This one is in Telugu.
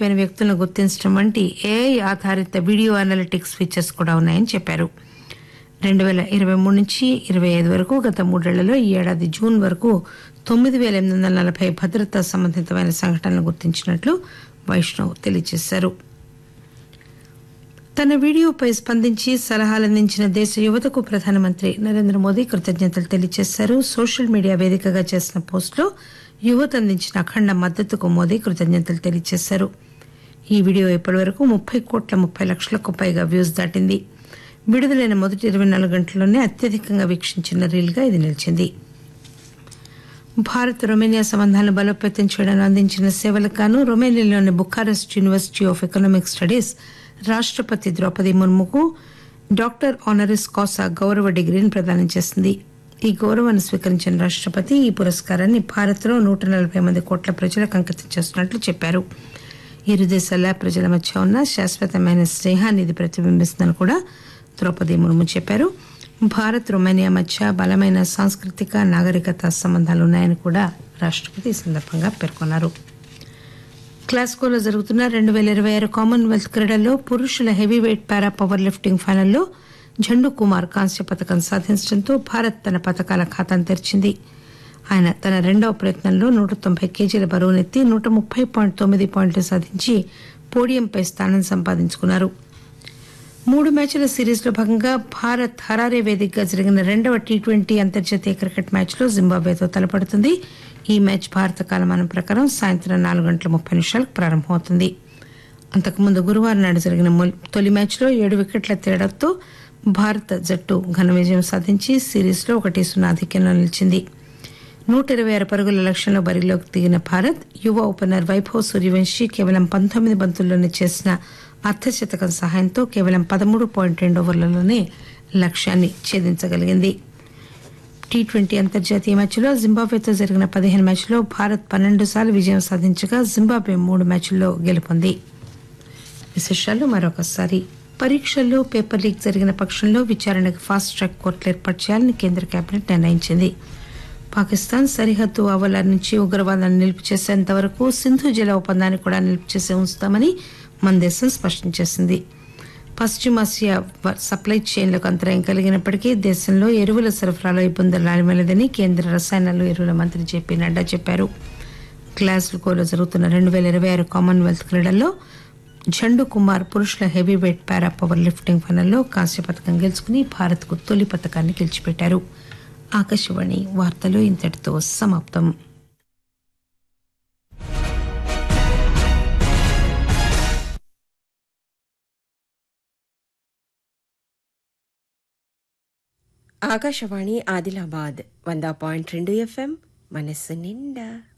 అయిపోయిన వ్యక్తులను గుర్తించడం వంటి ఏఐ ఆధారిత వీడియో అనలిటిక్స్ ఫీచర్స్ కూడా ఉన్నాయని చెప్పారు రెండు వేల ఇరవై మూడు నుంచి ఇరవై ఐదు వరకు గత మూడేళ్లలో ఈ ఏడాది జూన్ వరకు తొమ్మిది వేల ఎనిమిది వందల నలభై భద్రతా సంబంధితమైన సంఘటనలు గుర్తించినట్లు వైష్ణవ్ తెలియజేశారు తన వీడియోపై స్పందించి సలహాలందించిన దేశ యువతకు ప్రధానమంత్రి నరేంద్ర మోదీ కృతజ్ఞతలు తెలియజేశారు సోషల్ మీడియా వేదికగా చేసిన పోస్టులో యువత అందించిన అఖండ మద్దతుకు మోదీ కృతజ్ఞతలు తెలియజేశారు ఈ వీడియో ఇప్పటివరకు ముప్పై కోట్ల ముప్పై లక్షలకు పైగా వ్యూస్ దాటింది విడుదలైన మొదటి ఇరవై నాలుగు గంటల్లోనే అత్యధికంగా వీక్షించిన రీల్గా ఇది నిలిచింది భారత్ రొమేనియా సంబంధాలను బలోపేతం చేయడానికి అందించిన సేవలకు గాను రొమేనియాలోని Bucharest university of economic studies రాష్టపతి ద్రౌపది ముర్ముకు డాక్టర్ ఆనరిస్ కాసా గౌరవ డిగ్రీని ప్రదానం చేసింది ఈ గౌరవాన్ని స్వీకరించిన రాష్టపతి ఈ పురస్కారాన్ని భారత్లో నూట నలభై మంది కోట్ల ప్రజలకు అంకితం చేస్తున్నట్లు చెప్పారు ఇరు దేశాల ప్రజల మధ్య ఉన్న శాశ్వతమైన స్నేహాన్ని ఇది ప్రతిబింబిస్తుందని కూడా ద్రౌపది ముర్ము చెప్పారు భారత్ రొమేనియా మధ్య బలమైన సాంస్కృతిక నాగరికత సంబంధాలు ఉన్నాయని కూడా రాష్టపతి ఈ సందర్భంగా పేర్కొన్నారు గ్లాస్గోలో జరుగుతున్న రెండు వేల ఇరవై ఆరు కామన్వెల్త్ క్రీడల్లో పురుషుల heavy weight para power lifting ఫైనల్లో జండు కుమార్ కాంస్య పథకం సాధించడంతో భారత్ తన పథకాల ఖాతాను తెరిచింది ఆయన తన రెండవ ప్రయత్నంలో నూట తొంభై కేజీల బరువునెత్తి నూట ముప్పై పాయింట్ తొమ్మిది పాయింట్లు సాధించి పోడియంపై స్థానం సంపాదించుకున్నారు మూడు మ్యాచ్ల సిరీస్ లో భాగంగా భారత్ హరారే వేదికగా జరిగిన రెండవ టీ ట్వంటీ అంతర్జాతీయ క్రికెట్ మ్యాచ్ లో జింబాబ్వేతో తలపడుతుంది ఈ మ్యాచ్ భారత కాలమానం ప్రకారం సాయంత్రం నాలుగు గంటల ముప్పై నిమిషాలకు ప్రారంభమవుతుంది అంతకుముందు గురువారం నాడు జరిగిన మొల్- తొలి మ్యాచ్లో ఏడు వికెట్ల తేడాతో భారత జట్టు ఘన విజయం సాధించి సిరీస్లో ఒకటి సున్నా ఆధిక్యంలో నిలిచింది నూట ఇరవై ఆరు పరుగుల లక్ష్యంలో బరిలోకి దిగిన భారత్ యువ ఓపెనర్ వైభవ్ సూర్యవంశీ కేవలం పంతొమ్మిది బంతుల్లోనే చేసిన అర్ధశతకం సహాయంతో కేవలం పదమూడు పాయింట్ రెండు ఓవర్లలోనే లక్ష్యాన్ని ఛేదించగలిగింది టీ ట్వంటీ అంతర్జాతీయ మ్యాచ్లో జింబాబ్వేతో జరిగిన పదిహేను మ్యాచ్లో భారత్ పన్నెండు సార్లు విజయం సాధించగా జింబాబ్వే మూడు మ్యాచ్ల్లో గెలుపొంది విశేషాలు మరొకసారి పరీక్షల్లో పేపర్ లీక్ జరిగిన పక్షంలో విచారణకు ఫాస్ట్ ట్రాక్ కోర్టులు ఏర్పాటు చేయాలని కేంద్ర కేబినెట్ నిర్ణయించింది పాకిస్తాన్ సరిహద్దు ఆవల నుంచి ఉగ్రవాదాన్ని నిలుపు చేసేంత వరకు సింధు జల ఒప్పందాన్ని కూడా నిలుపు చేసే ఉంచుతామని మన దేశం స్పష్టం చేసింది పశ్చిమాసియా వ- సప్లై చైన్లకు అంతరాయం కలిగినప్పటికీ దేశంలో ఎరువుల సరఫరాలో ఇబ్బందులు రానివ్వలేదని కేంద్ర రసాయనాలు ఎరువుల మంత్రి జేపీ నడ్డా చెప్పారు గ్లాస్గోలో జరుగుతున్న రెండు వేల ఇరవై ఆరు కామన్వెల్త్ క్రీడల్లో జండు కుమార్ పురుషుల heavy weight para power lifting ఫైనల్లో కాంస్య పథకం గెలుచుకుని భారత్కు తొలి పథకాన్ని గెలిచిపెట్టారు ఆకాశవాణి వార్తలు ఇంతటితో సమాప్తం ఆకాశవాణి ఆదిలాబాద్ వంద పాయింట్ రెండు ఎఫ్ఎం మనస్సు నిండా